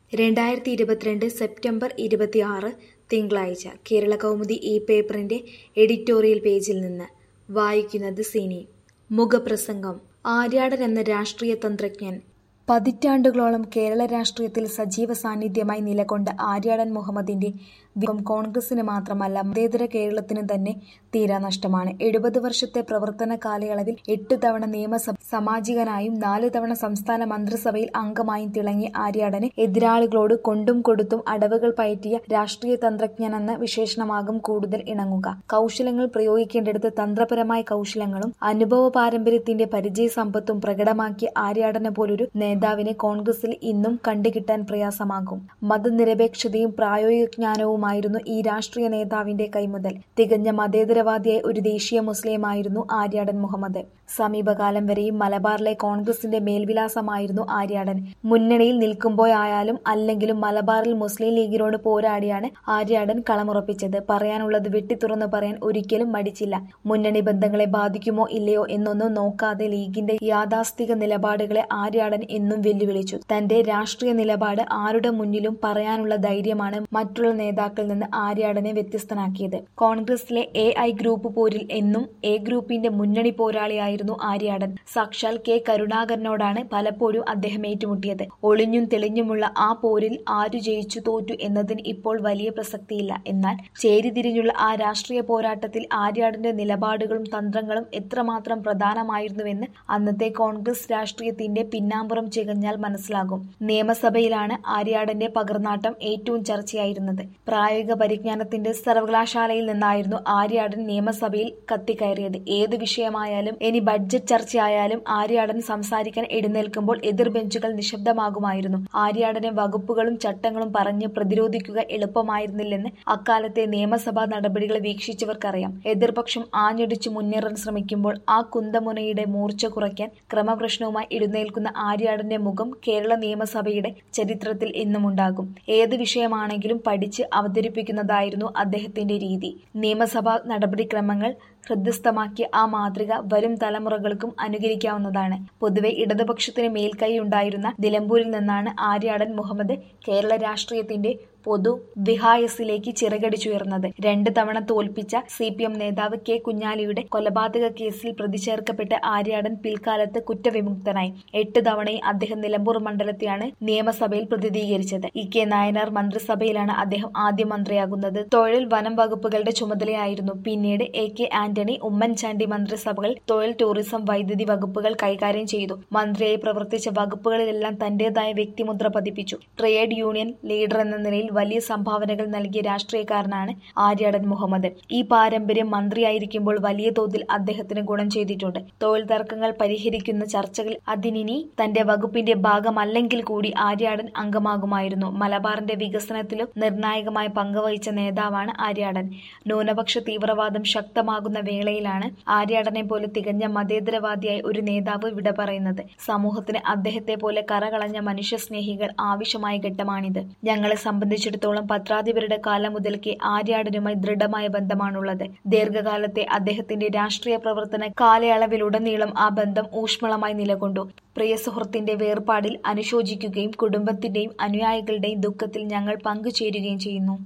രണ്ടായിരത്തി ഇരുപത്തിരണ്ട് സെപ്റ്റംബർ ഇരുപത്തിയാറ് തിങ്കളാഴ്ച കേരള കൗമുദി ഈ പേപ്പറിന്റെ എഡിറ്റോറിയൽ പേജിൽ നിന്ന് വായിക്കുന്നത് സിനി മുഖപ്രസംഗം ആര്യാടൻ എന്ന രാഷ്ട്രീയ തന്ത്രജ്ഞൻ പതിറ്റാണ്ടുകളോളം കേരള രാഷ്ട്രീയത്തിൽ സജീവ സാന്നിധ്യമായി നിലകൊണ്ട ആര്യാടൻ മുഹമ്മദിന്റെ വിയോഗം കോൺഗ്രസിന് മാത്രമല്ല മതേതര കേരളത്തിന് തന്നെ തീരാനഷ്ടമാണ് എഴുപത് വർഷത്തെ പ്രവർത്തന കാലയളവിൽ എട്ട് തവണ നിയമസഭ സാമാജികനായും നാല് തവണ സംസ്ഥാന മന്ത്രിസഭയിൽ അംഗമായും തിളങ്ങിയ ആര്യാടന് എതിരാളികളോട് കൊണ്ടും കൊടുത്തും അടവുകൾ പയറ്റിയ രാഷ്ട്രീയ തന്ത്രജ്ഞനെന്ന വിശേഷണമാകും കൂടുതൽ ഇണങ്ങുക കൗശലങ്ങൾ പ്രയോഗിക്കേണ്ടിടത്ത് തന്ത്രപരമായ കൗശലങ്ങളും അനുഭവ പാരമ്പര്യത്തിന്റെ പരിചയസമ്പത്തും പ്രകടമാക്കിയ ആര്യാടനെ പോലൊരു നേതാവിനെ കോൺഗ്രസിൽ ഇന്നും കണ്ടുകിട്ടാൻ പ്രയാസമാകും മതനിരപേക്ഷതയും പ്രായോഗിക ജ്ഞാനവുമായിരുന്നു ഈ രാഷ്ട്രീയ നേതാവിന്റെ കൈമുതൽ തികഞ്ഞ മതേതരവാദിയായ ഒരു ദേശീയ മുസ്ലിമായിരുന്നു ആര്യാടൻ മുഹമ്മദ് സമീപകാലം വരെയും മലബാറിലെ കോൺഗ്രസിന്റെ മേൽവിലാസമായിരുന്നു ആര്യാടൻ മുന്നണിയിൽ നിൽക്കുമ്പോഴായാലും അല്ലെങ്കിലും മലബാറിൽ മുസ്ലിം ലീഗിനോട് പോരാടിയാണ് ആര്യാടൻ കളമുറപ്പിച്ചത് പറയാനുള്ളത് വെട്ടിത്തുറന്ന് പറയാൻ ഒരിക്കലും മടിച്ചില്ല മുന്നണി ബന്ധങ്ങളെ ബാധിക്കുമോ ഇല്ലയോ എന്നൊന്നും നോക്കാതെ ലീഗിന്റെ യാഥാസ്ഥിക നിലപാടുകളെ ആര്യാടൻ എന്നും വെല്ലുവിളിച്ചു തന്റെ രാഷ്ട്രീയ നിലപാട് ആരുടെ മുന്നിലും പറയാനുള്ള ധൈര്യമാണ് മറ്റുള്ള നേതാക്കളിൽ നിന്ന് ആര്യാടനെ വ്യത്യസ്തനാക്കിയത് കോൺഗ്രസിലെ എ ഐ ഗ്രൂപ്പ് പോരിൽ എന്നും എ ഗ്രൂപ്പിന്റെ മുന്നണി പോരാളിയായിരുന്നു ആര്യാടൻ സാക്ഷാൽ കെ കരുണാകരനോടാണ് പലപ്പോഴും അദ്ദേഹം ഏറ്റുമുട്ടിയത് ഒളിഞ്ഞും തെളിഞ്ഞുമുള്ള ആ പോരിൽ ആരു ജയിച്ചു തോറ്റു എന്നതിന് ഇപ്പോൾ വലിയ പ്രസക്തിയില്ല എന്നാൽ ചേരിതിരിഞ്ഞുള്ള ആ രാഷ്ട്രീയ പോരാട്ടത്തിൽ ആര്യാടന്റെ നിലപാടുകളും തന്ത്രങ്ങളും എത്രമാത്രം പ്രധാനമായിരുന്നുവെന്ന് അന്നത്തെ കോൺഗ്രസ് രാഷ്ട്രീയത്തിന്റെ പിന്നാമ്പുറം ചികഞ്ഞാൽ മനസ്സിലാകും നിയമസഭയിലാണ് ആര്യാടന്റെ പകർന്നാട്ടം ഏറ്റവും ചർച്ചയായിരുന്നത് പ്രായോഗിക പരിജ്ഞാനത്തിന്റെ സർവകലാശാലയിൽ നിന്നായിരുന്നു ആര്യാടൻ നിയമസഭയിൽ കത്തിക്കയറിയത് ഏത് വിഷയമായാലും ഇനി ബഡ്ജറ്റ് ചർച്ചയായാലും ആര്യാടൻ സംസാരിക്കാൻ എഴുന്നേൽക്കുമ്പോൾ എതിർ ബെഞ്ചുകൾ നിശബ്ദമാകുമായിരുന്നു ആര്യാടനെ വകുപ്പുകളും ചട്ടങ്ങളും പറഞ്ഞ് പ്രതിരോധിക്കുക എളുപ്പമായിരുന്നില്ലെന്ന് അക്കാലത്തെ നിയമസഭാ നടപടികൾ വീക്ഷിച്ചവർക്കറിയാം എതിർപക്ഷം ആഞ്ഞടിച്ചു മുന്നേറാൻ ശ്രമിക്കുമ്പോൾ ആ കുന്തമുനയുടെ മൂർച്ച കുറയ്ക്കാൻ ക്രമപ്രശ്നവുമായി എഴുന്നേൽക്കുന്ന ആര്യാടന്റെ മുഖം കേരള നിയമസഭയുടെ ചരിത്രത്തിൽ എന്നുമുണ്ടാകും ഏത് വിഷയമാണെങ്കിലും പഠിച്ച് അവതരിപ്പിക്കുന്നതായിരുന്നു അദ്ദേഹത്തിന്റെ രീതി നിയമസഭാ നടപടിക്രമങ്ങൾ ഹൃദയസ്ഥമാക്കിയ ആ മാതൃക വരും തലമുറകൾക്കും അനുകരിക്കാവുന്നതാണ് പൊതുവെ ഇടതുപക്ഷത്തിന് മേൽക്കൈ ഉണ്ടായിരുന്ന നിലമ്പൂരിൽ നിന്നാണ് ആര്യാടൻ മുഹമ്മദ് കേരള രാഷ്ട്രീയത്തിന്റെ പൊതു വിഹായസിലേക്ക് ചിറകടിച്ചുയർന്നത് രണ്ട് തവണ തോൽപ്പിച്ച സി പി എം നേതാവ് കെ കുഞ്ഞാലിയുടെ കൊലപാതക കേസിൽ പ്രതി ചേർക്കപ്പെട്ട ആര്യാടൻ പിൽക്കാലത്ത് കുറ്റവിമുക്തനായി എട്ട് തവണയും അദ്ദേഹം നിലമ്പൂർ മണ്ഡലത്തെയാണ് നിയമസഭയിൽ പ്രതിനിധീകരിച്ചത് ഇ കെ നായനാർ മന്ത്രിസഭയിലാണ് അദ്ദേഹം ആദ്യ മന്ത്രിയാകുന്നത് തൊഴിൽ വനം വകുപ്പുകളുടെ ചുമതലയായിരുന്നു പിന്നീട് എ കെ ആന്റണി ഉമ്മൻചാണ്ടി മന്ത്രിസഭകൾ തൊഴിൽ ടൂറിസം വൈദ്യുതി വകുപ്പുകൾ കൈകാര്യം ചെയ്തു മന്ത്രിയായി പ്രവർത്തിച്ച വകുപ്പുകളിലെല്ലാം തന്റേതായ വ്യക്തിമുദ്ര പതിപ്പിച്ചു ട്രേഡ് യൂണിയൻ ലീഡർ എന്ന നിലയിൽ വലിയ സംഭാവനകൾ നൽകിയ രാഷ്ട്രീയക്കാരനാണ് ആര്യാടൻ മുഹമ്മദ് ഈ പാരമ്പര്യം മന്ത്രിയായിരിക്കുമ്പോൾ വലിയ തോതിൽ അദ്ദേഹത്തിന് ഗുണം ചെയ്തിട്ടുണ്ട് തൊഴിൽ തർക്കങ്ങൾ പരിഹരിക്കുന്ന ചർച്ചകൾ അതിനിനി തന്റെ വകുപ്പിന്റെ ഭാഗമല്ലെങ്കിൽ കൂടി ആര്യാടൻ അംഗമാകുമായിരുന്നു മലബാറിന്റെ വികസനത്തിലും നിർണായകമായ പങ്കുവഹിച്ച നേതാവാണ് ആര്യാടൻ ന്യൂനപക്ഷ തീവ്രവാദം ശക്തമാകുന്ന വേളയിലാണ് ആര്യാടനെ പോലെ തികഞ്ഞ മതേതരവാദിയായ ഒരു നേതാവ് വിട പറയുന്നത് സമൂഹത്തിന് അദ്ദേഹത്തെ പോലെ കറകളഞ്ഞ മനുഷ്യസ്നേഹികൾ ആവശ്യമായ ഘട്ടമാണിത് ഞങ്ങളെ സംബന്ധിച്ചിടത്തോളം പത്രാധിപരുടെ കാലം മുതൽക്കേ ആര്യാടനുമായി ദൃഢമായ ബന്ധമാണുള്ളത് ദീർഘകാലത്തെ അദ്ദേഹത്തിന്റെ രാഷ്ട്രീയ പ്രവർത്തന കാലയളവിലുടനീളം ആ ബന്ധം ഊഷ്മളമായി നിലകൊണ്ടു പ്രിയ സുഹൃത്തിന്റെ വേർപാടിൽ അനുശോചിക്കുകയും കുടുംബത്തിന്റെയും അനുയായികളുടെയും ദുഃഖത്തിൽ ഞങ്ങൾ പങ്കുചേരുകയും ചെയ്യുന്നു